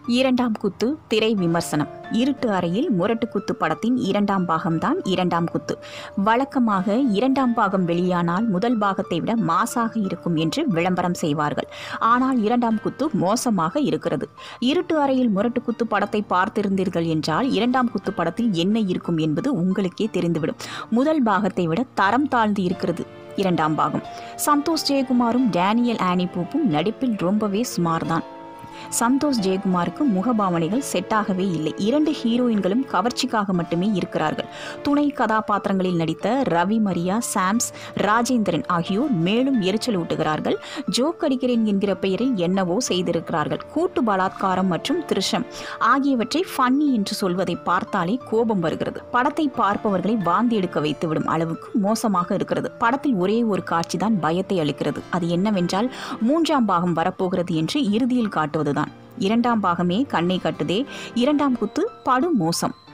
இரண்டாம் குத்து திரை விமர்சனம் இருட்டு அறையில் முரட்டு குத்து படத்தின் இரண்டாம் பாகம்தான் இரண்டாம் குத்து வழக்கமாக இரண்டாம் பாகம் வெளியானால் முதல் பாகத்தை விட மாசாக இருக்கும் என்று விளம்பரம் செய்வார்கள் ஆனால் இரண்டாம் குத்து மோசமாக இருக்கிறது இருட்டு அறையில் முரட்டு குத்து படத்தை பார்த்திருந்தீர்கள் என்றால் இரண்டாம் குத்து படத்தில் என்ன இருக்கும் என்பது உங்களுக்கே தெரிந்துவிடும் முதல் பாகத்தை விட தரம் தாழ்ந்து இருக்கிறது இரண்டாம் பாகம் சந்தோஷ் ஜெயக்குமாரும் டேனியல் ஆனி பூப்பும் நடிப்பில் ரொம்பவே சுமார்தான் சந்தோஷ் ஜெயக்குமாருக்கு முகபாவனைகள் செட்டாகவே இல்லை இரண்டு ஹீரோயின்களும் கவர்ச்சிக்காக மட்டுமே இருக்கிறார்கள் துணை கதாபாத்திரங்களில் நடித்த ரவி மரியா சாம்ஸ் ராஜேந்திரன் ஆகியோர் மேலும் எரிச்சல் ஊட்டுகிறார்கள் ஜோக் அடிக்கிறேன் என்கிற பெயரில் என்னவோ செய்திருக்கிறார்கள் கூட்டு பலாத்காரம் மற்றும் திருஷம் ஆகியவற்றை ஃபன்னி என்று சொல்வதை பார்த்தாலே கோபம் வருகிறது படத்தை பார்ப்பவர்களை வாந்தி எடுக்க வைத்துவிடும் அளவுக்கு மோசமாக இருக்கிறது படத்தில் ஒரே ஒரு காட்சி தான் பயத்தை அளிக்கிறது அது என்னவென்றால் மூன்றாம் பாகம் வரப்போகிறது என்று இறுதியில் காட்டுவதுதான் இரண்டாம் பாகமே கண்ணை கட்டுதே இரண்டாம் குத்து படு மோசம்